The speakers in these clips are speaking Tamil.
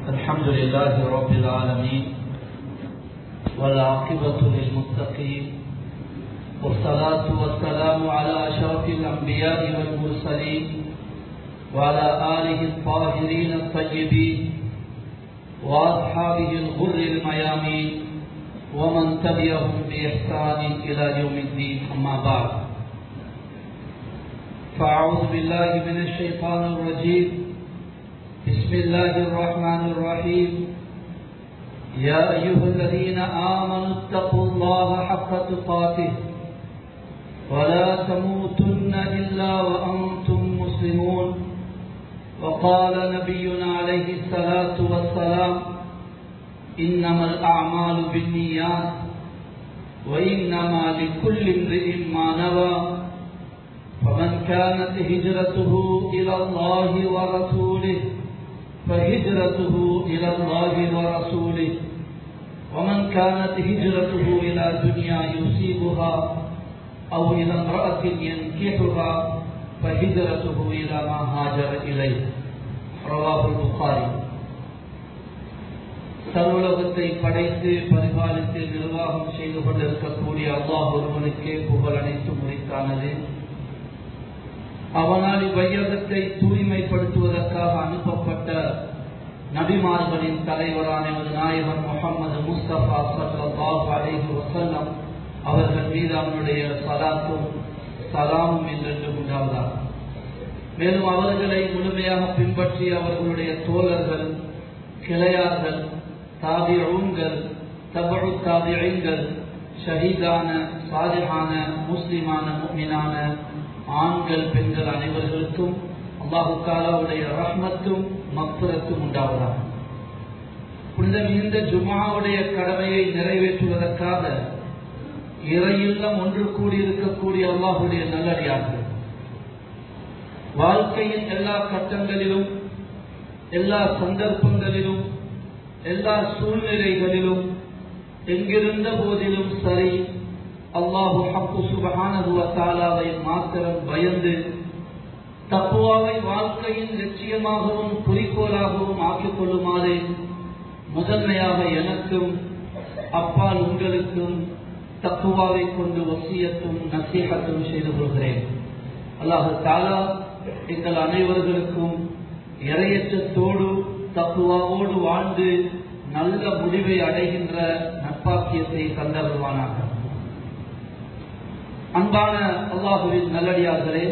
الحمد لله رب العالمين والعاقبة للمتقين والصلاة والسلام على أشرف الأنبياء والمرسلين وعلى آله الطاهرين الطيبين وأصحابه الغر الميامين ومن تبعهم بإحسان إلى يوم الدين أما بعد فأعوذ بالله من الشيطان الرجيم بسم الله الرحمن الرحيم يا أيها الذين آمنوا اتقوا الله حق تقاته ولا تموتن إلا وأنتم مسلمون وقال نبينا عليه الصلاة والسلام إنما الأعمال بالنيات وإنما لكل امرئ ما نوى فمن كانت هجرته إلى الله ورسوله فهجرته إلى الله ورسوله ومن كانت هجرته إلى دنيا يصيبها أو إلى امرأة ينكحها فهجرته إلى ما هاجر إليه رواه البخاري சர்வலோகத்தை படைத்து பரிபாலித்து நிர்வாகம் செய்து கொண்டிருக்கக்கூடிய அல்லாஹ் ஒருவனுக்கே புகழ் அனைத்து முறைத்தானது அவனால் இவ்வையகத்தை தூய்மைப்படுத்துவதற்காக அனுப்பப்பட்ட நபிமார்களின் தலைவரான எமது நாயகன் முகமது முஸ்தபா சல்லாஹ் அலைஹி வசல்லம் அவர்கள் மீது அவனுடைய சலாத்தும் சலாமும் என்றென்று உண்டாவதாக மேலும் அவர்களை முழுமையாக பின்பற்றி அவர்களுடைய தோழர்கள் கிளையார்கள் தாபிஊன்கள் தபு தாபிகள் ஷஹீதான சாலிஹான முஸ்லிமான முக்மினான ஆண்கள் பெண்கள் அனைவர்களுக்கும் அல்லாஹு தாலாவுடைய ரஹ்மத்தும் மக்புரத்தும் உண்டாவதாக புனித மிகுந்த ஜுமாவுடைய கடமையை நிறைவேற்றுவதற்காக இறையில்லம் ஒன்று கூடியிருக்கக்கூடிய அல்லாஹுடைய நல்லடியார்கள் வாழ்க்கையின் எல்லா கட்டங்களிலும் எல்லா சந்தர்ப்பங்களிலும் எல்லா சூழ்நிலைகளிலும் எங்கிருந்த போதிலும் சரி அல்லாஹு ஹப்பு சுபகானதுவத்தாலாவை மாத்திரம் பயந்து தப்புவாவை வாழ்க்கையின் லட்சியமாகவும் குறிக்கோளாகவும் ஆக்கிக் கொள்ளுமாறு முதன்மையாக எனக்கும் அப்பால் உங்களுக்கும் தப்புவாவை கொண்டு வசியத்தும் நசீகத்தும் செய்து கொள்கிறேன் அல்லாஹு தாலா எங்கள் அனைவர்களுக்கும் இறையற்றத்தோடு தப்புவாவோடு வாழ்ந்து நல்ல முடிவை அடைகின்ற நட்பாக்கியத்தை தந்தருவானாக அன்பான அல்லாஹுவின் நல்லடியார்களே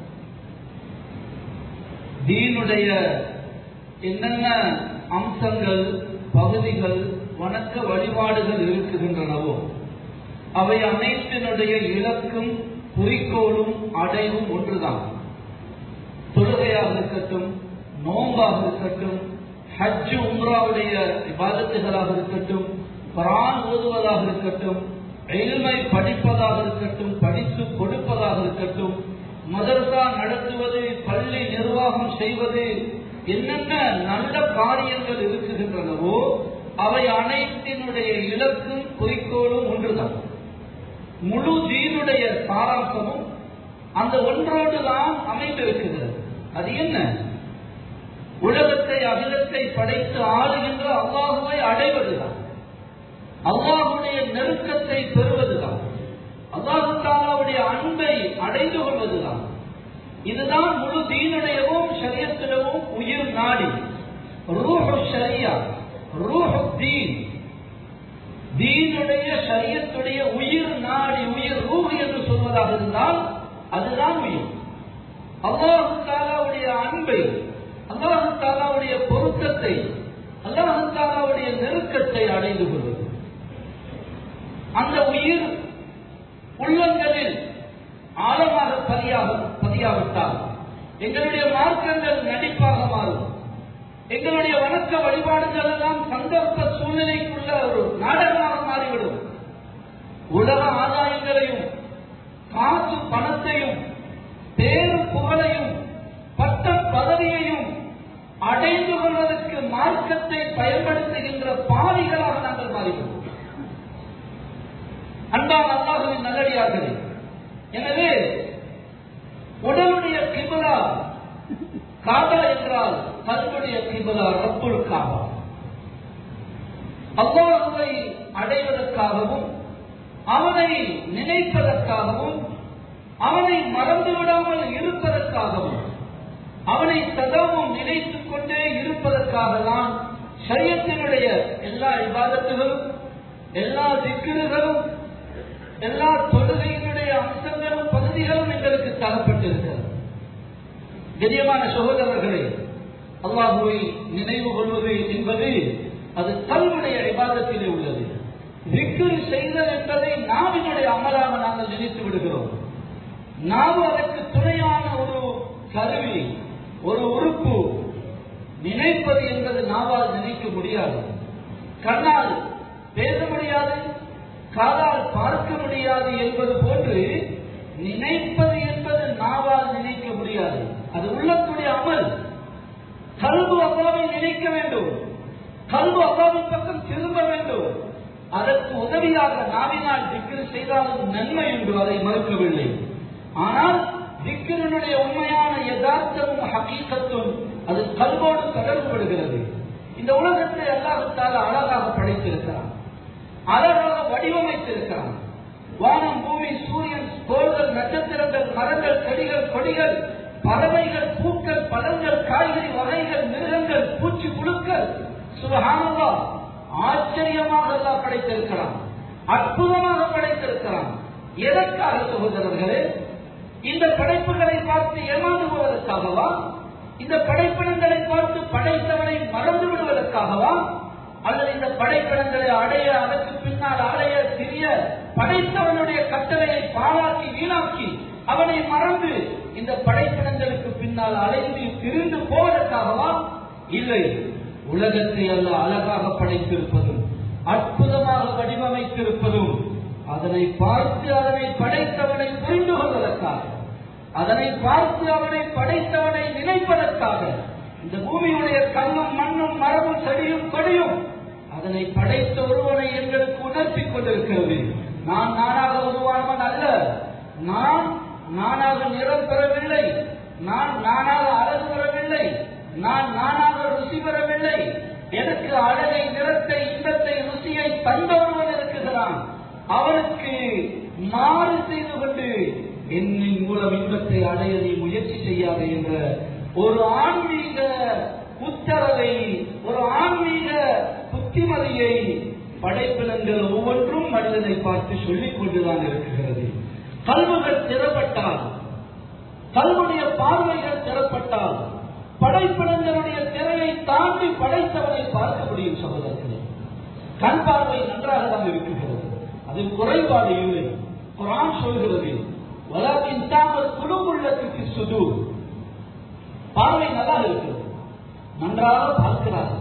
தீனுடைய என்னென்ன அம்சங்கள் பகுதிகள் வணக்க வழிபாடுகள் இருக்குகின்றனவோ அவை அனைத்தினுடைய இலக்கும் குறிக்கோளும் அடைவும் ஒன்றுதான் தொழுகையாக இருக்கட்டும் நோம்பாக இருக்கட்டும் ஹஜ் உம்ராவுடைய விவாதத்துகளாக இருக்கட்டும் பரான் ஓதுவதாக இருக்கட்டும் எளிமை படிப்பதாக இருக்கட்டும் படித்து கொடுப்பதாக இருக்கட்டும் மதரசா நடத்துவது பள்ளி நிர்வாகம் செய்வது என்னென்ன நல்ல காரியங்கள் இருக்குகின்றனவோ அவை அனைத்தினுடைய இலக்கும் குறிக்கோளும் ஒன்றுதான் முழு தீனுடைய சாராம்சமும் அந்த ஒன்றோடு தான் அமைந்திருக்கிறது அது என்ன உலகத்தை அகிலத்தை படைத்து ஆளுகின்ற அல்லாஹுவை அடைவதுதான் அல்லாஹுடைய நெருக்கத்தை பெறுவதுதான் அல்லாஹு தாலாவுடைய அன்பை அடைந்து கொள்வதுதான் இதுதான் முழு தீனுடையவும் சரியத்திடவும் உயிர் நாடி ரூஹு ஷரியா ரூஹு தீன் தீனுடைய சரியத்துடைய உயிர் நாடி உயிர் ரூஹ் என்று சொல்வதாக இருந்தால் அதுதான் உயிர் அல்லாஹு தாலாவுடைய அன்பை அல்லாஹு தாலாவுடைய பொருத்தத்தை அல்லாஹு தாலாவுடைய நெருக்கத்தை அடைந்து கொள்வது அந்த உயிர் உள்ளங்களில் ஆழமாக பதியாக பதியாவிட்டால் எங்களுடைய மார்க்கங்கள் நடிப்பாக மாறும் எங்களுடைய வணக்க வழிபாடுகள் எல்லாம் சந்தர்ப்ப சூழ்நிலைக்குள்ள ஒரு நாடகமாக மாறிவிடும் உலக ஆதாயங்களையும் காசு பணத்தையும் பேரு புகழையும் பட்ட பதவியையும் அடைந்து கொள்வதற்கு மார்க்கத்தை பயன்படுத்துகின்ற பாவிகளாக நாங்கள் மாறிவிடுவோம் அன்பான அல்லாஹுவின் நல்லடியார்களே எனவே உடலுடைய கிபலா காபா என்றால் கல்புடைய கிபலா ரப்புல் காபா அல்லாஹுவை அடைவதற்காகவும் அவனை நினைப்பதற்காகவும் அவனை மறந்து விடாமல் இருப்பதற்காகவும் அவனை சதாவும் நினைத்துக் கொண்டே இருப்பதற்காக தான் சரியத்தினுடைய எல்லா விவாதத்துகளும் எல்லா திக்கிறுகளும் எல்லா தொழுகையினுடைய அம்சங்களும் பகுதிகளும் எங்களுக்கு தரப்பட்டிருக்கிறது கரியமான சகோதரர்களே அல்லாஹுவை நினைவு கொள்வது என்பது அது கல்வுடைய விவாதத்திலே உள்ளது விக்கிரு செய்தல் என்பதை நாவினுடைய அமலாக நாங்கள் நினைத்து விடுகிறோம் நாவு அதற்கு துணையான ஒரு கருவி ஒரு உறுப்பு நினைப்பது என்பது நாவால் நினைக்க முடியாது கண்ணால் பேச முடியாது காதால் பார்க்க முடியாது என்பது போன்று நினைப்பது என்பது நாவால் நினைக்க முடியாது அது உள்ளத்துடைய அமல் கல்வு அல்லாவை நினைக்க வேண்டும் கல்வு அல்லாவின் பக்கம் திரும்ப வேண்டும் அதற்கு உதவியாக நாவினால் திக்ரு செய்தாலும் நன்மை என்று அதை மறுக்கவில்லை ஆனால் திக்கிரனுடைய உண்மையான யதார்த்தமும் ஹகீகத்தும் அது கல்வோடு தொடர்புபடுகிறது இந்த உலகத்தை அல்லாஹத்தால அழகாக படைத்திருக்கிறான் அழகாக வடிவமைத்திருக்கிறான் வானம் பூமி சூரியன் கோள்கள் நட்சத்திரங்கள் மரங்கள் செடிகள் கொடிகள் பறவைகள் பூக்கள் பழங்கள் காய்கறி வகைகள் மிருகங்கள் பூச்சி புழுக்கள் சுபகானவா ஆச்சரியமாக எல்லாம் படைத்திருக்கிறான் அற்புதமாக படைத்திருக்கிறான் எதற்காக சகோதரர்களே இந்த படைப்புகளை பார்த்து ஏமாந்துவதற்காகவா இந்த படைப்பினங்களை பார்த்து படைத்தவனை மறந்து விடுவதற்காகவா அல்லது இந்த படைப்பினங்களை அடைய அதற்கு பின்னால் அடைய சிறிய படைத்தவனுடைய கட்டளையை பாழாக்கி வீணாக்கி அவனை மறந்து இந்த படைப்பினங்களுக்கு பின்னால் அலைந்து திரிந்து போவதற்காகவா இல்லை உலகத்தை அல்ல அழகாக படைத்திருப்பதும் அற்புதமாக வடிவமைத்திருப்பதும் அதனை பார்த்து அதனை படைத்தவனை புரிந்து கொள்வதற்காக அதனை பார்த்து அவனை படைத்தவனை நினைப்பதற்காக இந்த பூமியுடைய கண்ணும் மண்ணும் மரமும் செடியும் கொடியும் அதனை படைத்த ஒருவனை எங்களுக்கு உணர்த்தி கொண்டிருக்கிறது நான் நானாக உருவானவன் அல்ல நான் நானாக நிறம் பெறவில்லை நான் நானாக அழகு பெறவில்லை நான் நானாக ருசி பெறவில்லை எனக்கு அழகை நிறத்தை இன்பத்தை ருசியை தந்தவன் இருக்கிறான் அவனுக்கு மாறு செய்து கொண்டு என்னின் மூலம் இன்பத்தை அடைய நீ முயற்சி செய்யாது என்ற ஒரு ஆன்மீக உத்தரவை ஒரு ஆன்மீக புத்திமதியை படைப்பினங்கள் ஒவ்வொன்றும் மனிதனை பார்த்து சொல்லிக் கொண்டுதான் இருக்கிறது கல்வுகள் திறப்பட்டால் கல்வுடைய பார்வைகள் திறப்பட்டால் படைப்பினங்களுடைய திரையை தாண்டி படைத்தவனை பார்க்க முடியும் சகோதரர்களே கண் பார்வை நன்றாக தான் இருக்கிறது அதில் குறைபாடு இல்லை குரான் சொல்கிறது வலாக்கின் தாமல் குழுவுள்ளத்துக்கு சுது பார்வை நல்லா இருக்கிறது நன்றாக பார்க்கிறார்கள்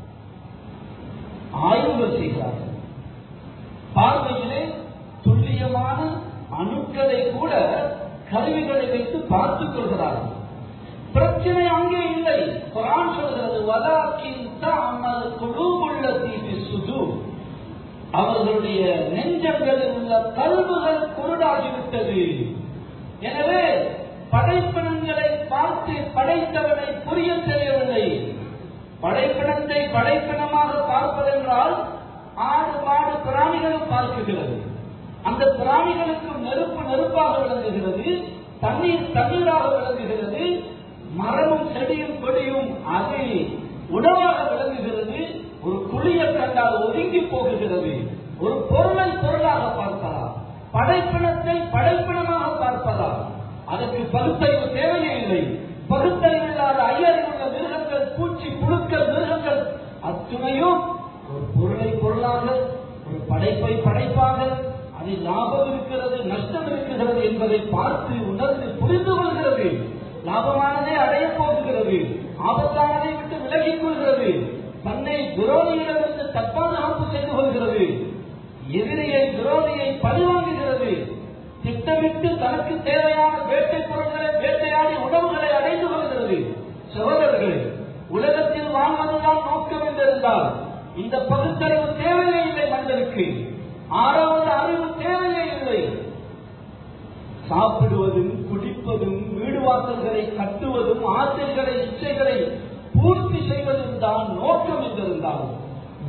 ஆய்வுகள் செய்கிறார்கள் பார்வையிலே துல்லியமான அணுக்களை கூட கருவிகளை வைத்து பார்த்துக் கொள்கிறார்கள் பிரச்சனை அங்கே இல்லை குரான் சொல்கிறது வலாக்கின் தாமல் குழுவுள்ளத்தி சுது அவர்களுடைய நெஞ்சங்களில் உள்ள கல்வுகள் குருடாகிவிட்டது எனவே படைப்பினங்களை பார்த்து படைத்தவனை புரிய தெரியவில்லை படைப்பினத்தை படைப்பினமாக பார்ப்பதென்றால் ஆடு மாடு பிராணிகளும் பார்க்குகிறது அந்த பிராணிகளுக்கும் நெருப்பு நெருப்பாக விளங்குகிறது தண்ணீர் தண்ணீராக விளங்குகிறது மரமும் செடியும் கொடியும் அது உணவாக விளங்குகிறது ஒரு குழியை கண்டால் ஒதுங்கி போகுகிறது ஒரு பொருளை பொருளாக பார்ப்பதா படைப்பினத்தை படைப்பினமாக பார்ப்பதா அதற்கு பகுத்தறிவு தேவையே இல்லை பகுத்தறிவு இல்லாத ஐயறிவுள்ள மிருகங்கள் பூச்சி புழுக்கள் மிருகங்கள் அத்துணையும் ஒரு பொருளை பொருளாக ஒரு படைப்பை படைப்பாக அதில் லாபம் இருக்கிறது நஷ்டம் இருக்கிறது என்பதை பார்த்து உணர்ந்து புரிந்து கொள்கிறது லாபமானதை அடைய போகுகிறது ஆபத்தானதை விட்டு விலகிக் கொள்கிறது தன்னை துரோகியிடமிருந்து தற்பாதுகாப்பு செய்து கொள்கிறது எதிரியை துரோகியை பழிவாங்குகிறது திட்டமிட்டு தனக்கு தேவையான வேட்டை பொருட்களை வேட்டையாடி உணவுகளை அடைந்து கொள்கிறது சகோதரர்களே உலகத்தில் வாழ்வதுதான் நோக்கம் என்றிருந்தால் இந்த பகுத்தறிவு தேவையே இல்லை மனிதனுக்கு ஆறாவது அறிவு தேவையே இல்லை சாப்பிடுவதும் குடிப்பதும் வீடு வாசல்களை கட்டுவதும் ஆசைகளை இச்சைகளை பூர்த்தி செய்வதும் தான் நோக்கம் என்றிருந்தால்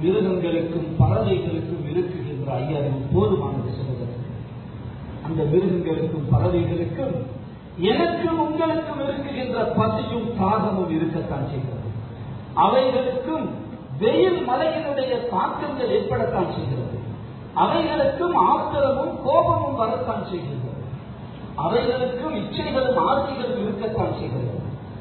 மிருகங்களுக்கும் பறவைகளுக்கும் இருக்குகின்ற ஐயறிவு போதுமானது சகோதரர் அந்த மிருகங்களுக்கும் பறவைகளுக்கும் எனக்கும் உங்களுக்கும் இருக்குகின்ற பசியும் தாகமும் இருக்கத்தான் செய்கிறது அவைகளுக்கும் வெயில் மலையினுடைய தாக்கங்கள் ஏற்படத்தான் செய்கிறது அவைகளுக்கும் ஆத்திரமும் கோபமும் வரத்தான் செய்கிறது அவைகளுக்கும் இச்சைகளும் ஆசைகளும் இருக்கத்தான் செய்கிறது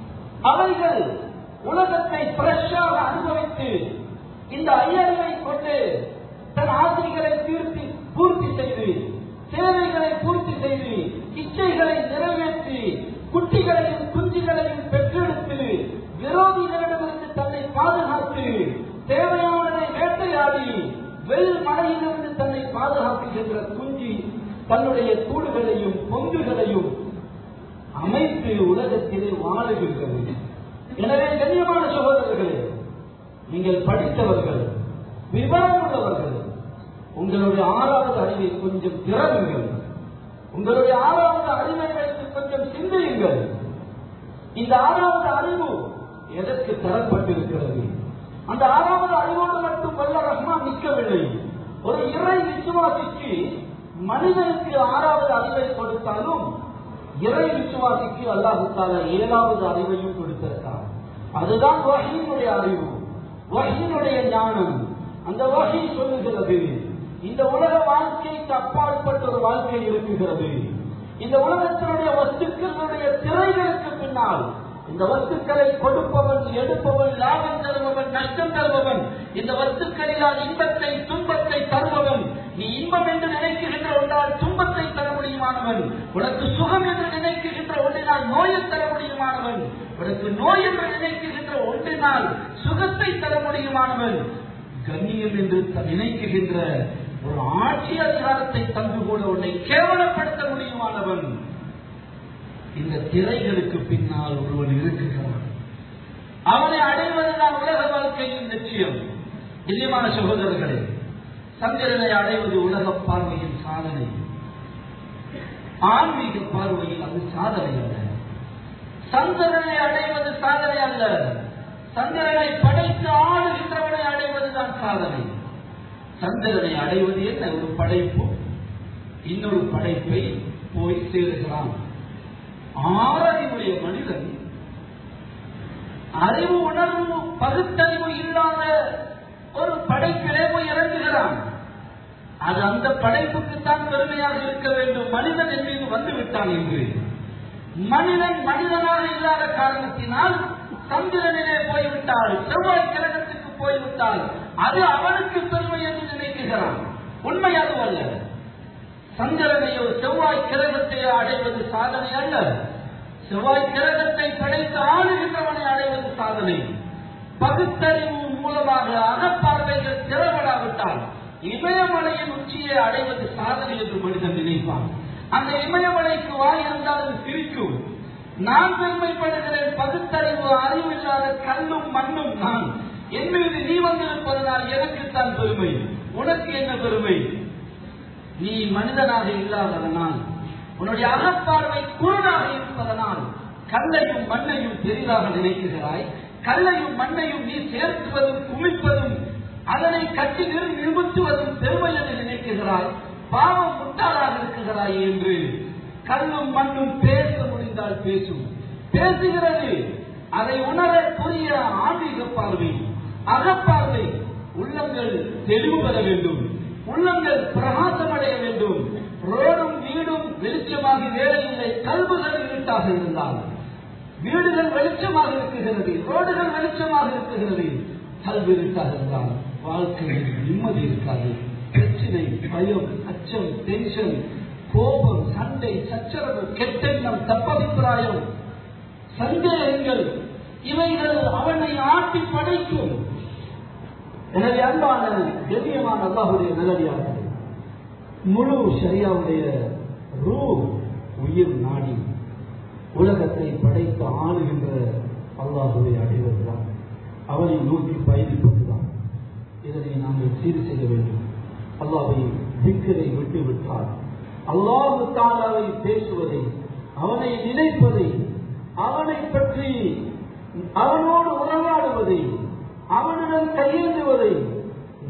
அவைகள் உலகத்தை பிரஷாக அனுபவித்து இந்த ஐயர்களை கொண்டு தன் ஆசைகளை தீர்த்தி பூர்த்தி செய்து தேவைகளை பூர்த்தி செய்து இச்சைகளை நிறைவேற்றி குட்டிகளையும் குஞ்சுகளையும் பெற்றெடுத்து விரோதிகளிடமிருந்து தன்னை பாதுகாத்து தேவையானதை வேட்டையாடி வெயில் மழையிலிருந்து தன்னை பாதுகாக்குகின்ற குஞ்சி தன்னுடைய கூடுகளையும் பொங்குகளையும் அமைத்து உலகத்திலே வாழுகின்றது எனவே கண்ணியமான சகோதரர்களே நீங்கள் படித்தவர்கள் விவரம் உள்ளவர்கள் உங்களுடைய ஆறாவது அறிவை கொஞ்சம் திறவுங்கள் உங்களுடைய ஆறாவது அறிவை வைத்து கொஞ்சம் சிந்தியுங்கள் இந்த ஆறாவது அறிவு எதற்கு தரப்பட்டிருக்கிறது அந்த ஆறாவது அறிவோடு மட்டும் வல்ல ரஹ்மான் நிற்கவில்லை ஒரு இறை விசுவாசிக்கு மனிதனுக்கு ஆறாவது அறிவை கொடுத்தாலும் இறை விசுவாசிக்கு அல்லாஹு தாலா ஏழாவது அறிவையும் கொடுத்திருக்கார் அதுதான் வகையினுடைய அறிவு வகையினுடைய ஞானம் அந்த வகை சொல்லுகிறது இந்த உலக வாழ்க்கைக்கு அப்பாற்பட்ட ஒரு வாழ்க்கை இருக்குகிறது இந்த உலகத்தினுடைய வஸ்துக்களுடைய திரைகளுக்கு பின்னால் இந்த வஸ்துக்களை கொடுப்பவன் எடுப்பவன் லாபம் தருபவன் நஷ்டம் தருபவன் இந்த வஸ்துக்களிலால் இன்பத்தை துன்பத்தை தருபவன் நீ இன்பம் என்று நினைக்கின்ற ஒன்றால் துன்பத்தை தர முடியுமானவன் உனக்கு சுகம் என்று நினைக்கின்ற ஒன்றினால் நோயை தர முடியுமானவன் உனக்கு நோய் என்று நினைக்கின்ற ஒன்றினால் சுகத்தை தர முடியுமானவன் கண்ணியம் என்று த- நினைக்குகின்ற ஒரு ஆட்சி அதிகாரத்தை தந்து கூட உன்னை கேவலப்படுத்த முடியுமானவன் இந்த திரைகளுக்கு பின்னால் ஒருவன் இருக்குகிறான் அவனை அடைவதுதான் உலக வாழ்க்கையின் நிச்சயம் நிச்சயமான சகோதரர்களே சந்திரனை அடைவது உலக பார்வையின் சாதனை ஆன்மீக பார்வையில் அது சாதனை அல்ல சந்திரனை அடைவது சாதனை அல்ல சந்திரனை படைத்து ஆளுகின்றவனை அடைவதுதான் சாதனை சந்திரனை அடைவது என்ன ஒரு படைப்பு இன்னொரு படைப்பை போய் சேருகிறான் ஆறறிவுடைய மனிதன் அறிவு உணர்வு பகுத்தறிவு இல்லாத ஒரு படைப்பிலே போய் இறங்குகிறான் அது அந்த படைப்புக்குத்தான் பெருமையாக இருக்க வேண்டும் மனிதன் என் மீது வந்து விட்டான் என்று மனிதன் மனிதனாக இல்லாத காரணத்தினால் சந்திரனிலே போய்விட்டால் செவ்வாய் கிரகத்துக்கு போய்விட்டால் அது அவனுக்கு பெருமை என்று நினைக்குகிறான் உண்மை அதுவல்ல சந்திரனையோ செவ்வாய் கிரகத்தையோ அடைவது சாதனை அல்ல செவ்வாய் கிரகத்தை படைத்து ஆளுகின்றவனை அடைவது சாதனை பகுத்தறிவு மூலமாக அகப்பார்வைகள் திறப்படாவிட்டால் இமயமலையின் உச்சியை அடைவது சாதனை என்று மனிதன் நினைப்பான் அந்த இமயமலைக்கு வாய் இருந்தால் அது சிரிக்கும் நான் பெருமைப்படுகிறேன் பகுத்தறிவு அறிவில்லாத கல்லும் மண்ணும் நான் என் மீது நீ வந்திருப்பதனால் எனக்குத்தான் பெருமை உனக்கு என்ன பெருமை நீ மனிதனாக இல்லாததனால் உன்னுடைய அகப்பார்வை குருடாக இருப்பதனால் கல்லையும் மண்ணையும் பெரிதாக நினைக்கிறாய் கல்லையும் மண்ணையும் நீ சேர்த்துவதும் குமிப்பதும் அதனை கட்டி நிறு நிறுத்துவதும் பெருமை என்று நினைக்கிறாய் பாவம் முட்டாளாக இருக்கிறாய் என்று கல்லும் மண்ணும் பேச முடிந்தால் பேசும் பேசுகிறது அதை உணர புரிய ஆன்மீக பார்வை அகப்பார்வை உள்ளங்கள் தெளிவு பெற வேண்டும் உள்ளங்கள் பிரகாசமடைய வேண்டும் ரோடும் வீடும் வெளிச்சமாகி வேலையில்லை கல்புகள் இருட்டாக இருந்தால் வீடுகள் வெளிச்சமாக இருக்குகிறது ரோடுகள் வெளிச்சமாக இருக்குகிறது கல்வி இருட்டாக இருந்தால் வாழ்க்கையில் நிம்மதி இருக்காது பிரச்சனை பயம் அச்சம் டென்ஷன் கோபம் சண்டை சச்சரவு கெட்டெண்ணம் தப்பபிப்பிராயம் சந்தேகங்கள் இவைகள் அவனை ஆட்டி படைக்கும் எனவே அன்பான கண்ணியமான அல்லாஹுடைய நல்லடியார்கள் முழு ஷரியாவுடைய ரூ உயிர் நாடி உலகத்தை படைத்து ஆளுகின்ற அல்லாஹுவை அடைவதுதான் அவனை நோக்கி பயணிப்பதுதான் இதனை நாங்கள் சீர் செய்ய வேண்டும் அல்லாவை திக்கரை விட்டு விட்டால் அல்லாஹு தாலாவை பேசுவதை அவனை நினைப்பதை அவனை பற்றி அவனோடு உறவாடுவதை அவனிடம் கையேந்துவதை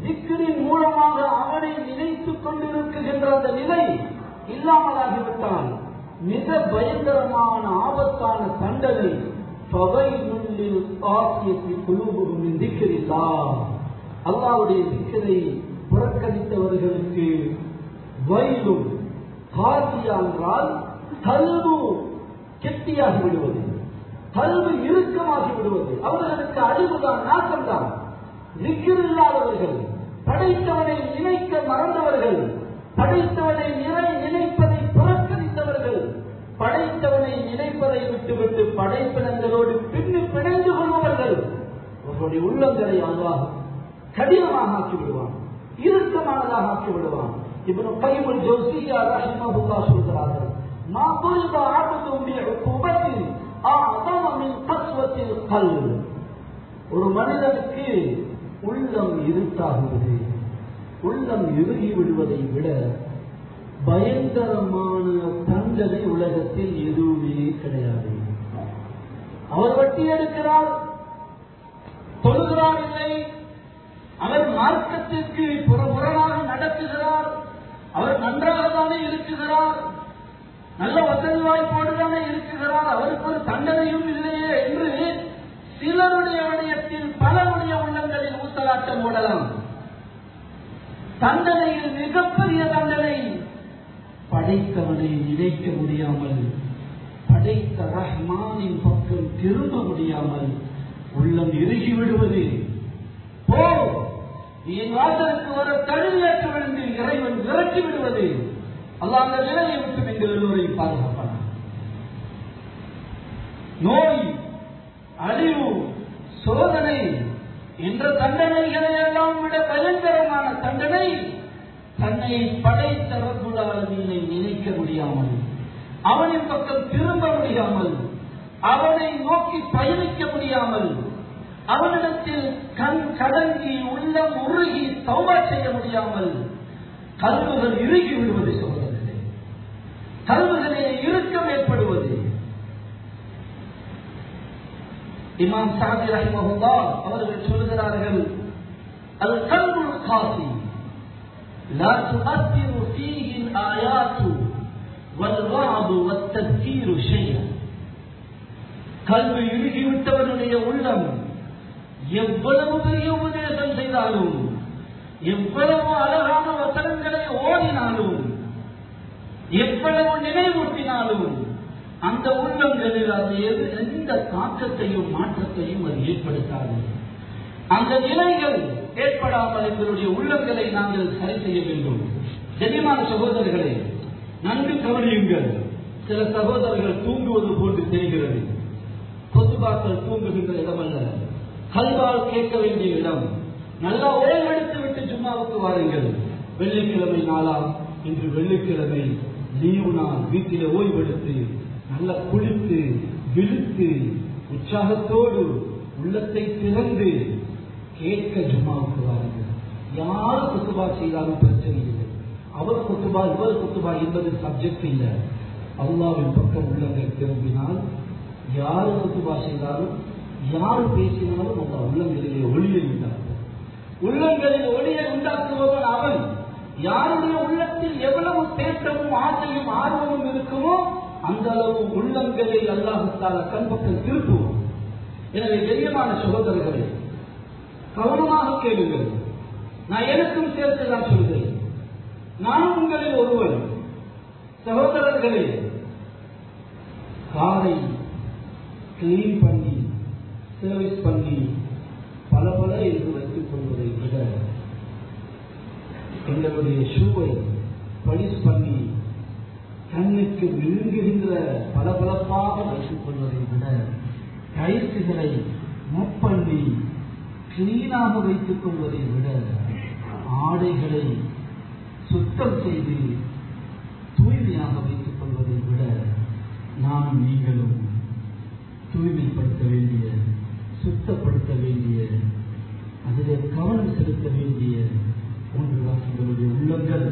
துடித்துக் கொண்டிருக்கின்ற அந்த நிலை இல்லாமலாகிவிட்டால் மிக பயங்கரமான ஆபத்தான தண்டனை தொகை நுண்ணில் ஆசியத்தை குழுவும் திக்கிறதா அல்லாவுடைய திக்கரை புறக்கணித்தவர்களுக்கு வயலும் காசியா என்றால் கல்வு கெட்டியாகி விடுவது கல்வி இறுக்கமாகி விடுவது அவர்களுக்கு அழிவுதான் நாசம்தான் இல்லாதவர்கள் படைத்தவனை நினைக்க மறந்தவர்கள் படைத்தவனை நிறை நினைப்பதை புறக்கணித்தவர்கள் படைத்தவனை நினைப்பதை விட்டுவிட்டு படைப்பினங்களோடு பின்னு பிணைந்து கொள்பவர்கள் அவர்களுடைய உள்ளங்களை அல்லாஹ் கடினமாக ஆக்கி விடுவான் இறுக்கமானதாக ஆக்கி விடுவான் இவன் கைமுல் ஜோசியா ரஹிமஹுல்லா சொல்கிறார்கள் ما ضرب عبد بعقوبة أعظم من قسوة القلب ஒரு மனிதனுக்கு உள்ளம் இருட்டாகுவது உள்ளம் இறுகி விடுவதை விட பயங்கரமான தண்டனை உலகத்தில் எதுவுமே கிடையாது அவர் வட்டி எடுக்கிறார் தொழுகிறார் இல்லை அவர் மார்க்கத்திற்கு புறமுரணாக நடத்துகிறார் அவர் நன்றாக தானே இருக்குகிறார் நல்ல வசதி வாய்ப்போடு தானே இருக்குகிறார் அவருக்கு ஒரு தண்டனையும் இல்லையே என்று சிலருடைய விடயத்தில் பலருடைய உள்ளங்களில் ஊசலாட்டம் ஓடலாம் தண்டனையில் மிகப்பெரிய தண்டனை படைத்தவனை நினைக்க முடியாமல் படைத்த ரஹ்மானின் பக்கம் திரும்ப முடியாமல் உள்ளம் இறுகி விடுவது போ என் வாசலுக்கு ஒரு தழுவியற்று விழுந்து இறைவன் விரட்டி விடுவது அல்லாஹ் அந்த நிலையை விட்டு எங்கள் எல்லோரையும் பாதுகாப்பான நோய் அழிவு சோதனை என்ற தண்டனைகளை எல்லாம் விட பயங்கரமான தண்டனை தன்னை படைத்த ரகுலாளனை நினைக்க முடியாமல் அவனின் பக்கம் திரும்ப முடியாமல் அவனை நோக்கி பயணிக்க முடியாமல் அவனிடத்தில் கண் கடங்கி உள்ளம் உருகி தௌபா செய்ய முடியாமல் கல்வுகள் இறுகி விடுவது சோதனை கல்வுகளில் இறுக்கம் ஏற்படுவது இமாம் சாதி ரஹிமஹுல்லா அவர்கள் சொல்கிறார்கள் அல் கல்புல் காசி لا تؤثر فيه الآيات والوعظ والتذكير شيئا கல்வி இறுகிவிட்டவனுடைய உள்ளம் எவ்வளவு பெரிய உபதேசம் செய்தாலும் எவ்வளவு அழகான வசனங்களை ஓடினாலும் எவ்வளவு நினைவூட்டினாலும் அந்த உள்ளங்களில் அது எது எந்த தாக்கத்தையும் மாற்றத்தையும் அது ஏற்படுத்தாது அந்த நிலைகள் ஏற்படாமல் எங்களுடைய உள்ளங்களை நாங்கள் சரி செய்ய வேண்டும் கனிமான சகோதரர்களே நன்கு கவனியுங்கள் சில சகோதரர்கள் தூங்குவது போன்று தெரிகிறது கொத்துபாக்கள் தூங்குகின்ற இடமல்ல கல்வால் கேட்க வேண்டிய இடம் நல்லா ஓய்வெடுத்து விட்டு ஜும்மாவுக்கு வாருங்கள் வெள்ளிக்கிழமை நாளாம் இன்று வெள்ளிக்கிழமை லீவு நாள் வீட்டிலே ஓய்வெடுத்து நல்லா குளித்து விழுத்து உற்சாகத்தோடு உள்ளத்தை திறந்து கேட்க ஜும்மாவுக்கு வாருங்கள் யார் குத்துபா செய்தாலும் பிரச்சனை இல்லை அவர் குத்துபா இவர் குத்துபா என்பது சப்ஜெக்ட் இல்லை அல்லாவின் பக்கம் உள்ளங்கள் திரும்பினால் யார் குத்துபா செய்தாலும் யார் பேசினாலும் அந்த உள்ளங்களிலே ஒளியை உண்டாக்கும் உள்ளங்களில் ஒளியை உண்டாக்குபவன் அவன் யாருடைய உள்ளத்தில் எவ்வளவு தேட்டமும் ஆசையும் ஆர்வமும் இருக்குமோ அந்த அளவு உள்ளங்களை அல்லாஹால கண்பக்கம் திருப்புவோம் எனவே கண்ணியமான சகோதரர்களே கவனமாக கேளுங்கள் நான் எனக்கும் சேர்த்து தான் சொல்கிறேன் நானும் உங்களில் ஒருவன் சகோதரர்களே காரை கிளீன் பண்ணி சர்வீஸ் பண்ணி பல பல என்று வைத்துக் கொள்வதை விட எங்களுடைய ஷூவை பலிஸ் பண்ணி கண்ணுக்கு விழுங்குகின்ற பளபளப்பாக வைத்துக் கொள்வதை விட டைல்ஸுகளை முப்பண்ணி கிளீனாக வைத்துக் கொள்வதை விட ஆடைகளை சுத்தம் செய்து தூய்மையாக வைத்துக் கொள்வதை விட நாம் நீங்களும் தூய்மைப்படுத்த வேண்டிய சுத்தப்படுத்த வேண்டிய அதிலே கவனம் செலுத்த வேண்டிய மூன்று வாசங்களுடைய உள்ளங்கள்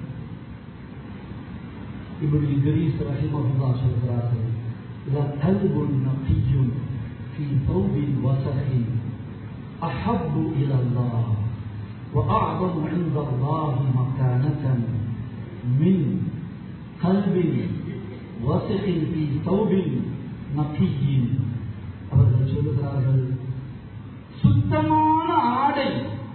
இப்படி கிரீஸ் ரஹிமஹுல்லா சொல்கிறார்கள் وقلب نقي في ثوب وسخ أحب إلى الله أعظم عند الله مكانة من قلب وسخ في ثوب نقي அவர்கள் சொல்லுகிறார்கள் சுத்தமான ஆடை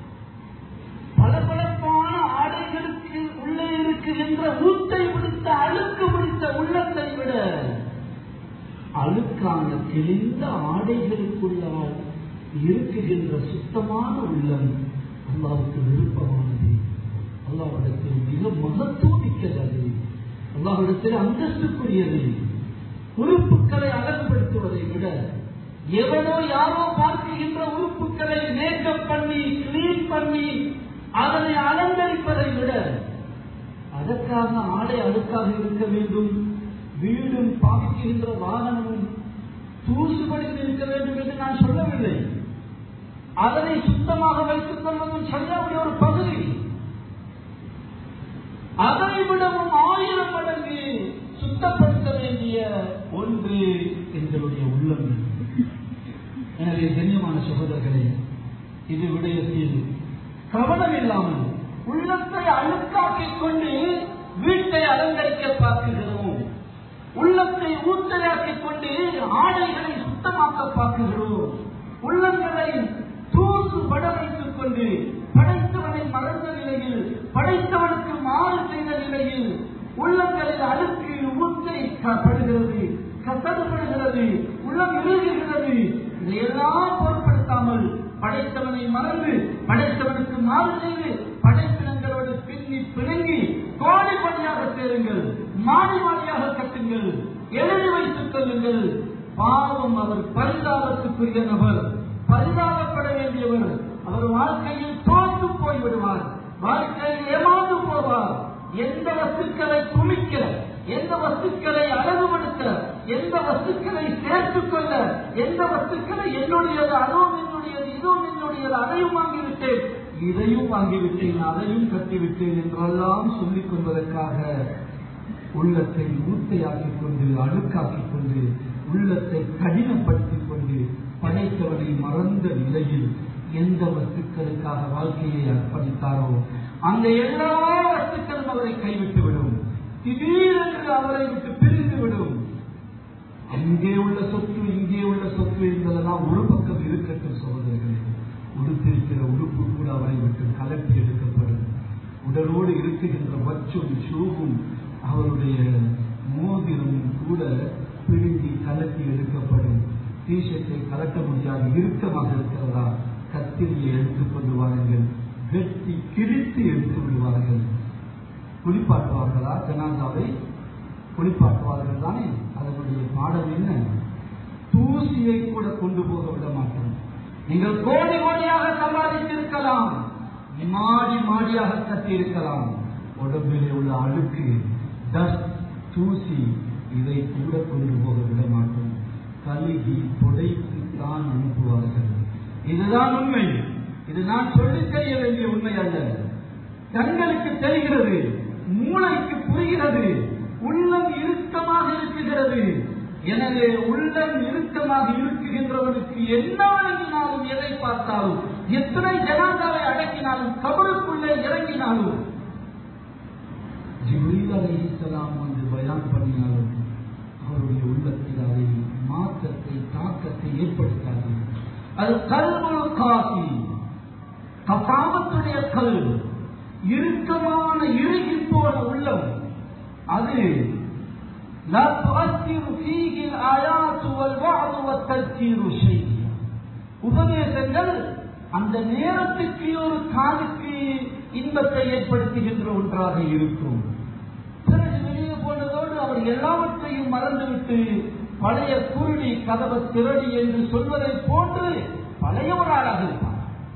பளபளப்பான ஆடைகளுக்கு உள்ளே இருக்குகின்ற ஊத்தை பிடித்த அழுக்கு பிடித்த உள்ளத்தை விட அழுக்கான கிழிந்த ஆடைகளுக்குள்ளால் இருக்குகின்ற சுத்தமான உள்ளம் அல்லாவுக்கு விருப்பமானது அல்லாவிடத்தில் மிக மகத்துவம் மிக்கது அல்லாவிடத்தில் அந்தஸ்துக்குரியது உறுப்புகளை அழகுபடுத்துவதை விட எவனோ யாரோ பார்க்கின்ற உறுப்புகளை மேக்கப் பண்ணி கிளீன் பண்ணி அதனை அலங்கரிப்பதை விட அதற்காக ஆடை அழுக்காக இருக்க வேண்டும் வீடும் பாவிக்கின்ற வாகனமும் தூசுபடிந்து இருக்க வேண்டும் என்று நான் சொல்லவில்லை அதனை சுத்தமாக வைத்துக் கொள்வதும் சரியாவுடைய ஒரு பகுதி அதை விடவும் ஆயிரம் மடங்கு சுத்தப்படுத்த வேண்டிய ஒன்று எங்களுடைய உள்ளம் எனவே கண்ணியமான சகோதரர்களே இது விடயத்தில் கவனம் இல்லாமல் உள்ளத்தை அழுக்காக்கிக் கொண்டு வீட்டை அலங்கரிக்க பார்க்கிறோம் உள்ளத்தை ஊத்தையாக்கிக் கொண்டு ஆடைகளை சுத்தமாக்க பார்க்கிறோம் உள்ளங்களை தூசு பட வைத்துக் கொண்டு படைத்தவனை மறந்த நிலையில் படைத்தவனுக்கு மாறு செய்த நிலையில் உள்ளங்களில் அழுக்கு ஊத்தை படுகிறது கசடுபடுகிறது உள்ளம் இறுகுகிறது இதையெல்லாம் பொருட்படுத்தாமல் படைத்தவனை மறந்து படைத்தவனுக்கு மாறு செய்து படைப்பினங்களோடு பின்னி பிணங்கி கோடி படியாக சேருங்கள் மாடி மாடியாக கட்டுங்கள் எழுதி வைத்துக் கொள்ளுங்கள் பாவம் அவர் பரிதாபத்துக்குரிய நபர் பரிதாபப்பட வேண்டியவர் அவர் வாழ்க்கையில் தோற்று போய்விடுவார் வாழ்க்கையில் ஏமாந்து போவார் எந்த வஸ்துக்களை குமிக்க எந்த வஸ்துக்களை அழகுபடுத்த எந்த வஸ்துக்களை சேர்த்துக் கொள்ள எந்த வஸ்துக்களை என்னுடையது அதுவும் என்னுடையது இதுவும் என்னுடையது அதையும் வாங்கிவிட்டேன் இதையும் வாங்கிவிட்டேன் அதையும் கட்டிவிட்டேன் என்றெல்லாம் சொல்லிக் கொள்வதற்காக உள்ளத்தை மூட்டையாக்கிக் கொண்டு அழுக்காக்கிக் கொண்டு உள்ளத்தை கடினப்படுத்திக் கொண்டு படைத்தவனை மறந்த நிலையில் எந்த வஸ்துக்களுக்காக வாழ்க்கையை அர்ப்பணித்தாரோ அந்த எல்லா வஸ்துக்களும் அவரை கைவிட்டு விடும் திடீரென்று அவரை விட்டு பிரிந்து விடும் அங்கே உள்ள சொத்து இங்கே உள்ள சொத்து என்பதெல்லாம் ஒரு பக்கம் இருக்கட்டும் சகோதரர்களே உடுத்திருக்கிற உடுப்பு கூட அவரை விட்டு கலட்டி எடுக்கப்படும் உடலோடு இருக்குகின்ற வச்சும் ஷூவும் அவருடைய மோதிரமும் கூட பிடுங்கி கலட்டி எடுக்கப்படும் டீஷர்ட்டை கலட்ட முடியாது இறுக்கமாக இருக்கிறதா கத்திரியை எடுத்துக் கொண்டு வாருங்கள் வெட்டி கிழித்து எடுத்து விடுவார்கள் குளிப்பாட்டுவார்களா ஜனாதாவை குளிப்பாட்டுவார்கள் தானே அதனுடைய பாடம் என்ன தூசியை கூட கொண்டு போக விட மாட்டோம் நீங்கள் கோடி கோடியாக சம்பாதித்திருக்கலாம் மாடி மாடியாக கட்டி இருக்கலாம் உடம்பிலே உள்ள அழுக்கு டஸ்ட் தூசி இதை கூட கொண்டு போக விட மாட்டோம் கழுகி புடைத்து தான் அனுப்புவார்கள் இதுதான் உண்மை இது நான் சொல்லித் தெரிய வேண்டிய உண்மை அல்ல கண்களுக்கு தெரிகிறது மூளைக்கு புரிகிறது உள்ளம் இறுக்கமாக இருக்குகிறது எனவே உள்ளம் இறுக்கமாக இருக்குகின்றவனுக்கு என்ன வழங்கினாலும் எதை பார்த்தாலும் எத்தனை ஜனாதாவை அடக்கினாலும் கபருக்குள்ளே இறங்கினாலும் ஜிப்ரீல் அலைஹிஸ்ஸலாம் வந்து பயான் பண்ணினாலும் அவருடைய உள்ளத்தில் அதை மாற்றத்தை தாக்கத்தை ஏற்படுத்தாது அது கல்வொழு காசி கசாமத்துடைய கல் இறுக்கமான இறுகி போன உள்ளம் அது لا تؤثر فيه الآيات والوعظ والتذكير شيئا உபதேசங்கள் அந்த நேரத்துக்கு ஒரு காலுக்கு இன்பத்தை ஏற்படுத்துகின்ற ஒன்றாக இருக்கும் பிறகு வெளியே போனதோடு அவர் எல்லாவற்றையும் மறந்துவிட்டு பழைய குருடி கதவை திரடி என்று சொல்வதை போன்று பழைய ஒரு ஆளாக இருப்பார்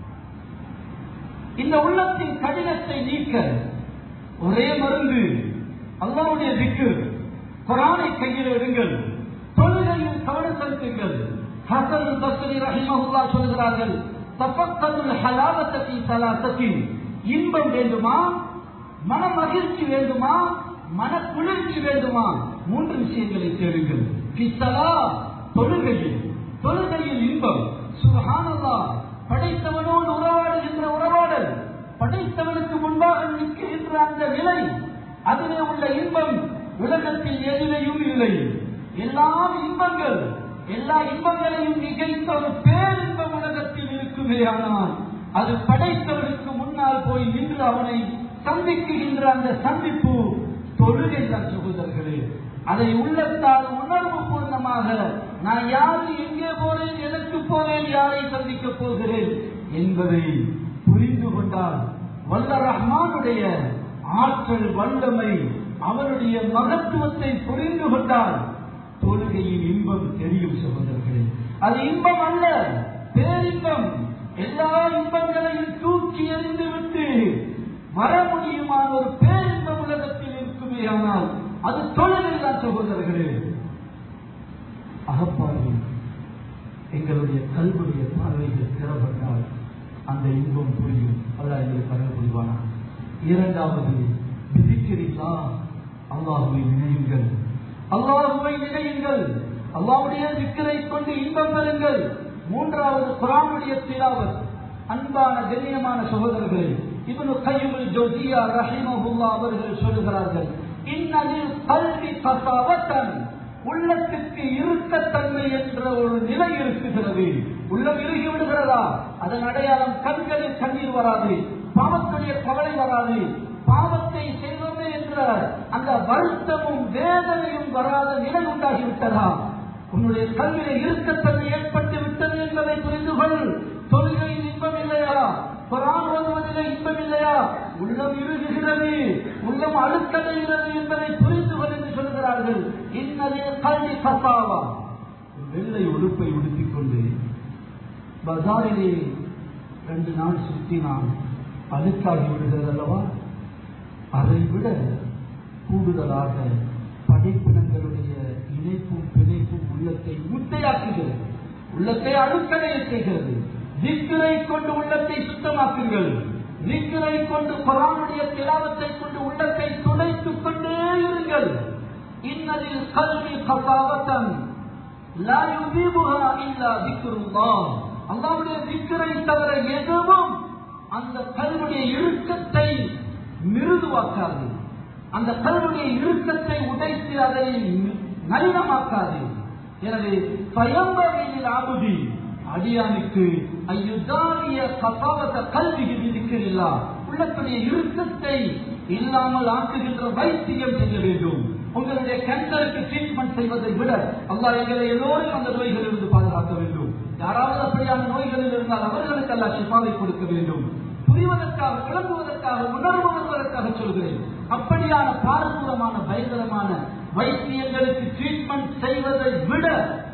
இந்த உள்ளத்தின் கடினத்தை நீக்க ஒரே மருந்து அல்லாவுடைய திக்கு குரானை கையில் எடுங்கள் தொழுகையில் கவனம் செலுத்துங்கள் ஹசன் பஸ்ரி ரஹிமஹுல்லா சொல்கிறார்கள் தப்பக்கதுல் ஹலாலத்தி சலாசத்தின் இன்பம் வேண்டுமா மன மகிழ்ச்சி வேண்டுமா மன குளிர்ச்சி வேண்டுமா மூன்று விஷயங்களை தேடுங்கள் கிசலா தொழுகையில் தொழுகையில் இன்பம் சுபஹானல்லா படைத்தவனோடு உறவாடுகின்ற உறவாடல் படை அதிலே உள்ள இன்பம் உலகத்தில் எதிலையும் இல்லை எல்லா இன்பங்கள் எல்லா இன்பங்களையும் மிகைத்த ஒரு பேரின்பம் உலகத்தில் இருக்குமே ஆனால் அது படைத்தவனுக்கு முன்னால் போய் நின்று அவனை சந்திக்குகின்ற அந்த சந்திப்பு தொழுகை தான் சகோதரர்களே அதை உள்ளத்தால் உணர்வு பூர்ணமாக நான் யாரு எங்கே போறேன் எனக்கு போறேன் யாரை சந்திக்க போகிறேன் என்பதை புரிந்து கொண்டால் வல்ல ரஹ்மானுடைய ஆற்றல் வல்லமை அவனுடைய மகத்துவத்தை புரிந்து கொண்டால் தொழுகையின் இன்பம் தெரியும் சகோதரர்களே அது இன்பம் அல்ல பேரின்பம் எல்லா இன்பங்களையும் தூக்கி எறிந்து விட்டு வர முடியுமான ஒரு பேரின்பம் உலகத்தில் இருக்குமே ஆனால் அது தொழிலை தான் சகோதரர்களே அகப்பார்வை எங்களுடைய கல்வியுடைய பார்வைகள் திறப்பட்டால் அந்த இன்பம் புரியும் அல்ல எங்களுக்கு அருள் புரிவானா இரண்டாவது விதிக்கிறீர்களா அல்லாஹுவை நினையுங்கள் அல்லாஹுவை நினையுங்கள் அல்லாவுடைய விக்கரை கொண்டு இன்பம் பெறுங்கள் மூன்றாவது குரானுடைய திலாவத் அன்பான கண்ணியமான சகோதரர்களே இவனு கையுல் ஜோசியா ரஹிமஹுல்லா அவர்கள் சொல்லுகிறார்கள் இன்னதில் கல்வி கசாவத்தன் உள்ளத்துக்கு இருக்கத்தன்மை என்ற ஒரு நிலை இருக்குகிறது உள்ளம் இறுகி விடுகிறதா அதன் அடையாளம் கண்களில் கண்ணீர் வராது பாவத்துடைய கவலை வராது பாவத்தை செய்வோமே என்ற அந்த வருத்தமும் வேதனையும் வராத நிலை உண்டாகிவிட்டதா உன்னுடைய கல்வியில இருக்கத்தன்மை ஏற்பட்டு விட்டது என்பதை புரிந்து கொள் தொழுகையில் இன்பம் இல்லையா குரான் ஓதுவதில் இன்பம் இல்லையா உள்ளம் இறுகுகிறது உள்ளம் அழுத்தடைகிறது என்பதை புரிந்து கொள் என்று சொல்கிறார்கள் இன்னதே கல்வி கசாவா வெள்ளை உடுப்பை உடுத்திக் கொண்டு பஜாரிலே ரெண்டு நாள் சுற்றினால் அழுக்காகி விடுகிறது அல்லவா அதை விட கூடுதலாக படைப்பினங்களுடைய இணைப்பும் பிணைப்பும் உள்ளத்தை முட்டையாக்குகிறது உள்ளத்தை அழுக்கடைய செய்கிறது திக்கரை கொண்டு உள்ளத்தை சுத்தமாக்குங்கள் திக்கரை கொண்டு குரானுடைய திலாவத்தை கொண்டு உள்ளத்தை துடைத்துக் கொண்டே இருங்கள் இன்னதில் கல்வி கசாவத்தன் லா யுதீபுஹா இல்லா திக்ருல்லாஹ் அல்லாஹ்வுடைய திக்கரை தவிர எதுவும் அந்த கல்வியுடைய இறுக்கத்தை மிருதுவாக்காது அந்த கல்வியுடைய இறுக்கத்தை உடைத்து அதை நளினமாக்காது எனவே பயம்பகையில் ஆபுதி அடியானுக்கு ஐயுதாரிய கசாவத்த கல்வி விதிக்கிறீர்களா உள்ளத்துடைய இறுக்கத்தை இல்லாமல் ஆக்குகின்ற வைத்தியம் செய்ய வேண்டும் உங்களுடைய கேன்சருக்கு ட்ரீட்மெண்ட் செய்வதை விட அல்லா எங்களை எல்லோரும் அந்த நோய்களிலிருந்து பாதுகாக்க வேண்டும் யாராவது அப்படியான நோய்களில் இருந்தால் அவர்களுக்கு அல்லா சிபாவை கொடுக்க வேண்டும் புரிவதற்காக விளங்குவதற்காக உணர்வு வருவதற்காக சொல்கிறேன் அப்படியான பாரதூரமான பயங்கரமான வைத்தியங்களுக்கு ட்ரீட்மெண்ட் செய்வதை விட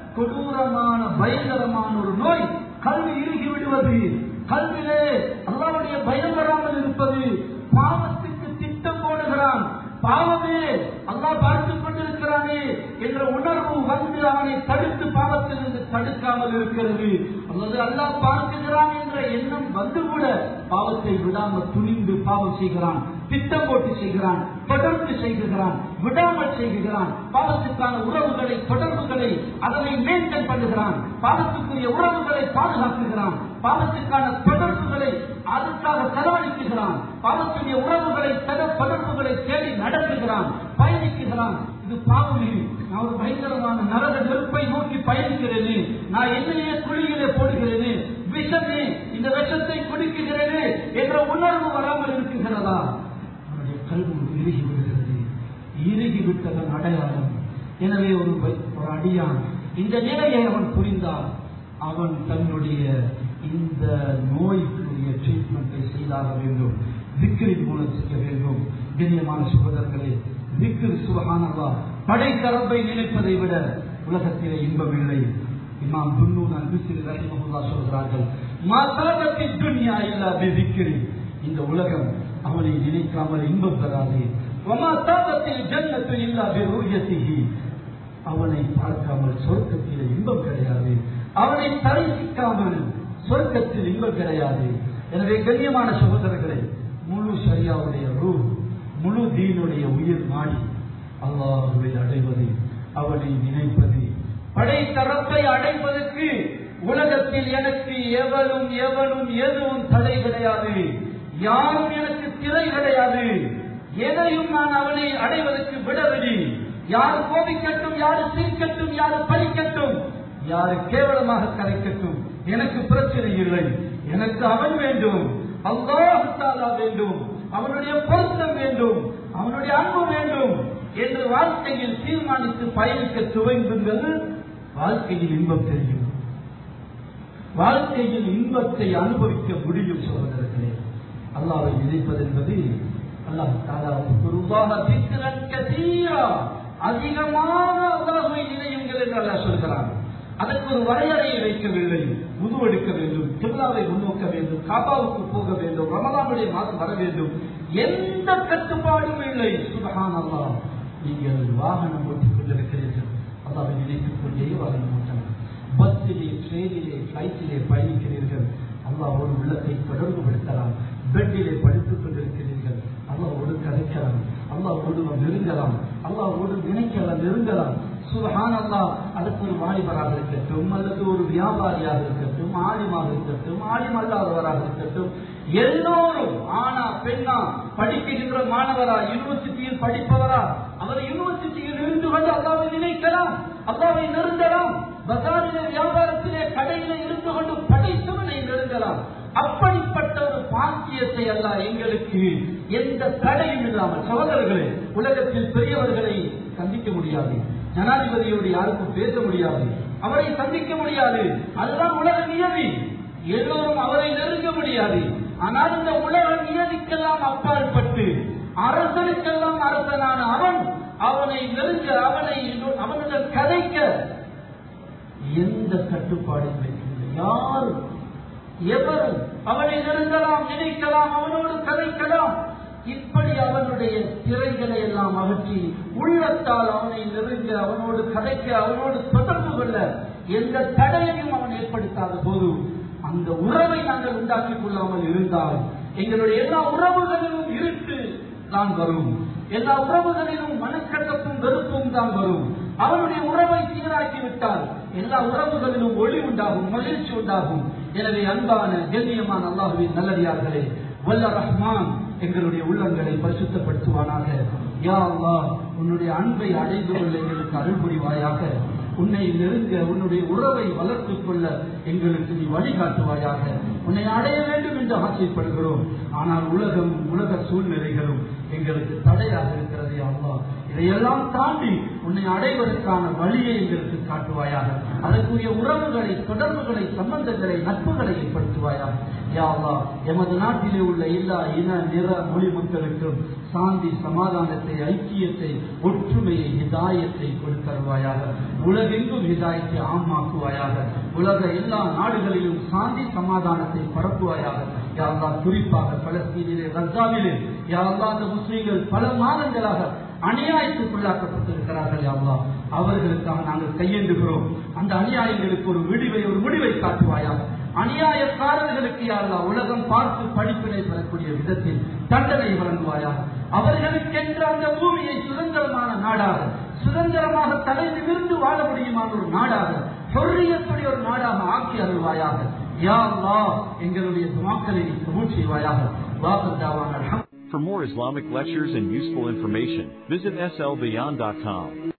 கொடூரமான பயங்கரமான ஒரு நோய் கல்வி இறுகி விடுவது கல்வியிலே அல்லாவுடைய பயம் வராமல் இருப்பது பாவத்துக்கு திட்டம் போடுகிறான் பாவமே அல்லா பார்த்துக் கொண்டிருக்கிறானே என்ற உணர்வு வந்து அவனை தடுத்து பாவத்திலிருந்து தடுக்காமல் இருக்கிறது அல்லது அல்லாஹ் பார்க்கிறான் என்ற எண்ணம் வந்து கூட பாவத்தை விடாமல் துணிந்து பாவம் செய்கிறான் திட்டம் போட்டு செய்கிறான் தொடர்ந்து செய்கிறான் விடாமல் செய்கிறான் பாவத்துக்கான உறவுகளை தொடர்புகளை அதனை மெயின்டைன் பண்ணுகிறான் பாவத்துக்குரிய உறவுகளை பாதுகாக்குகிறான் பாவத்துக்கான தொடர்புகளை அதுக்காக செலவழிக்குகிறான் பாவத்துடைய உறவுகளை தர தொடர்புகளை தேடி நடத்துகிறான் பயணிக்குகிறான் இது பாவமே நான் ஒரு பயங்கரமான நரக நெருப்பை நோக்கி பயணிக்கிறேனே நான் என்னையே குழியிலே போடுகிறேனே விஷமே இந்த விஷத்தை குடிக்குகிறேனே என்ற உணர்வு வராமல் இருக்குகிறதா அவனுடைய கல்வி இறுகி விடுகிறது இறுகி விட்டதன் அடையாளம் எனவே ஒரு வை- ஒரு அடியான் இந்த நிலையை அவன் புரிந்தால் அவன் தன்னுடைய இந்த நோய்க்குரிய ட்ரீட்மெண்ட்டை செய்தாக வேண்டும் விக்கிரின் மூலம் செய்ய வேண்டும் கண்ணியமான சுகதர்களே விக்கிரி சுபகானவா படைத்த ரப்பை நினைப்பதை விட உலகத்திலே இன்பம் இல்லை இமாம் துன்னூன் அன்பிசிறு ரஹிமஹுல்லா சொல்கிறார்கள் மாசாபத்தின் துன்யா இல்லா விக்கிரி இந்த உலகம் அவனை நினைக்காமல் இன்பம் பெறாது வமா தாபத்தில் ஜன்னத்து இல்லா பிருயத்திஹி அவனை பார்க்காமல் சொர்க்கத்தில் இன்பம் கிடையாது அவனை தரிசிக்காமல் சொர்க்கத்தில் இன்பம் கிடையாது எனவே கண்ணியமான சகோதரர்களே முழு சரியாவுடைய ரூ முழு தீனுடைய உயிர் நாடி அல்லாஹுவை அடைவது அவனை நினைப்பது படைத்தரப்பை அடைவதற்கு உலகத்தில் எனக்கு எவரும் எவனும் எதுவும் தடை கிடையாது யாரும் எனக்கு திரை கிடையாது எதையும் நான் அவனை அடைவதற்கு விடவில்லை யார் கோபிக்கட்டும் யாரு சிரிக்கட்டும் யாரு பழிக்கட்டும் யாரு கேவலமாக கரைக்கட்டும் எனக்கு பிரச்சனை இல்லை எனக்கு அவன் வேண்டும் அல்லாஹாலா வேண்டும் அவனுடைய பொருத்தம் வேண்டும் அவனுடைய அன்பு வேண்டும் என்று வாழ்க்கையில் தீர்மானித்து பயணிக்க துவங்குங்கள் வாழ்க்கையில் இன்பம் தெரியும் வாழ்க்கையில் இன்பத்தை அனுபவிக்க முடியும் சகோதரர்களே அல்லாவை நினைப்பது என்பது அல்லாஹ் தாலா குருவாக திக்கிறன் கதீரா அதிகமாக அல்லாஹை நினையுங்கள் என்று அல்லாஹ் சொல்கிறான் அதற்கு ஒரு வரையறையை வைக்கவில்லை முதுவெடுக்க வேண்டும் திருவிழாவை முன்னோக்க வேண்டும் காபாவுக்கு போக வேண்டும் ரமலானுடைய மாதம் வர வேண்டும் எந்த கட்டுப்பாடும் இல்லை சுபஹான் அல்லாஹ் நீங்கள் வாகனம் ஓட்டிக் கொண்டிருக்கிறீர்கள் அல்லாவை நினைத்துக் கொண்டே வாகனம் ஓட்டலாம் பஸ்ஸிலே ட்ரெயினிலே பிளைட்டிலே பயணிக்கிறீர்கள் அல்லாவோடு உள்ளத்தை தொடர்பு படுத்தலாம் பெட்டிலே படித்துக் கொண்டிருக்கிறீர்கள் அல்லாவோடு கதைக்கலாம் அல்லாவோடு நெருங்கலாம் அல்லாவோடு நினைக்கலாம் நெருங்கலாம் சுபஹான் அல்லா அடுத்து ஒரு வாலிபராக இருக்கட்டும் அல்லது ஒரு வியாபாரியாக இருக்கட்டும் ஆலிமாக இருக்கட்டும் ஆலிம் அல்லாதவராக இருக்கட்டும் எல்லோரும் ஆனா பெண்ணா படிக்கின்ற மாணவரா யூனிவர்சிட்டியில் படிப்பவரா அவர் யூனிவர்சிட்டியில் இருந்து கொண்டு அல்லாவை நினைக்கலாம் அல்லாவை நெருங்கலாம் பசாரிலே வியாபாரத்திலே கடையில இருந்து கொண்டு படைத்தவனை நெருங்கலாம் அப்படிப்பட்ட ஒரு பாக்கியத்தை அல்ல எங்களுக்கு எந்த தடையும் இல்லாமல் சகோதரர்களே உலகத்தில் பெரியவர்களை சந்திக்க முடியாது ஜனாதிபதியோடு யாருக்கும் பேச முடியாது அவரை சந்திக்க முடியாது அதுதான் உலக நியதி எல்லோரும் அவரை நெருங்க முடியாது ஆனால் இந்த உலக நியதிக்கெல்லாம் அப்பாற்பட்டு அரசனுக்கெல்லாம் அரசனான அவன் அவனை நெருங்க அவனை அவனுடன் கதைக்க எந்த கட்டுப்பாடும் வைக்கவில்லை யாரும் எவரும் அவனை நெருங்கலாம் நினைக்கலாம் அவனோடு கதைக்கலாம் இப்படி அவனுடைய திரைகளை எல்லாம் அகற்றி உள்ளத்தால் அவனை நெருங்க அவனோடு கதைக்க அவனோடு தொடர்பு கொள்ள எந்த தடையையும் அவன் ஏற்படுத்தாத போது அந்த உறவை நாங்கள் உண்டாக்கிக் கொள்ளாமல் இருந்தால் எங்களுடைய எல்லா உறவுகளிலும் இருட்டு தான் வரும் எல்லா உறவுகளிலும் மனக்கட்டப்பும் வெறுப்பும் தான் வரும் அவனுடைய உறவை சீராக்கி விட்டால் எல்லா உறவுகளிலும் ஒளி உண்டாகும் மகிழ்ச்சி உண்டாகும் எனவே அன்பான கண்ணியமான அல்லாஹுவின் நல்லடியார்களே வல்ல ரஹ்மான் எங்களுடைய உள்ளங்களை பரிசுத்தப்படுத்துவானாக யா அல்லாஹ் உன்னுடைய அன்பை அடைந்து கொள்ள எங்களுக்கு அருள் புரிவாயாக உன்னை நெருங்க உன்னுடைய உறவை வளர்த்துக் கொள்ள எங்களுக்கு நீ வழிகாட்டுவாயாக உன்னை அடைய வேண்டும் என்று ஆசைப்படுகிறோம் ஆனால் உலகம் உலக சூழ்நிலைகளும் எங்களுக்கு தடையாக இருக்கிறது அம்மா இதையெல்லாம் தாண்டி உன்னை அடைவதற்கான வழியை எங்களுக்கு காட்டுவாயாக அதற்குரிய உறவுகளை தொடர்புகளை சம்பந்தங்களை நட்புகளை ஏற்படுத்துவாயாக யாவா எமது நாட்டிலே உள்ள எல்லா இன நிற மொழி மக்களுக்கும் சாந்தி சமாதானத்தை ஐக்கியத்தை ஒற்றுமையை ஹிதாயத்தை கொடுத்தருவாயாக உலகெங்கும் ஹிதாயத்தை ஆமாக்குவாயாக உலக எல்லா நாடுகளிலும் சாந்தி சமாதானத்தை பரப்புவாயாக யாரெல்லாம் குறிப்பாக பலஸ்தீனிலே ரஜாவிலே யாரெல்லாம் அந்த முஸ்லீம்கள் பல மாதங்களாக அநியாயத்துக்குள்ளாக்கப்பட்டிருக்கிறார்கள் யாவா அவர்களுக்காக நாங்கள் கையெழுகிறோம் அந்த அநியாயங்களுக்கு ஒரு விடிவை ஒரு முடிவை காட்டுவாயாக அநியாயக்காரர்களுக்கு யாரெல்லாம் உலகம் பார்த்து படிப்பினை பெறக்கூடிய விதத்தில் தண்டனை வழங்குவாயாக அவர்களுக்கென்று அந்த பூமியை சுதந்திரமான நாடாக சுதந்திரமாக தலை நிமிர்ந்து வாழ முடியுமான ஒரு நாடாக சொர்ரியத்துடைய ஒரு நாடாக ஆக்கி அருள்வாயாக யா அல்லாஹ் எங்களுடைய துமாக்களை நீ கபூல் செய்வாயாக வாசத்தாவான For more Islamic lectures and useful information, visit slbeyond.com.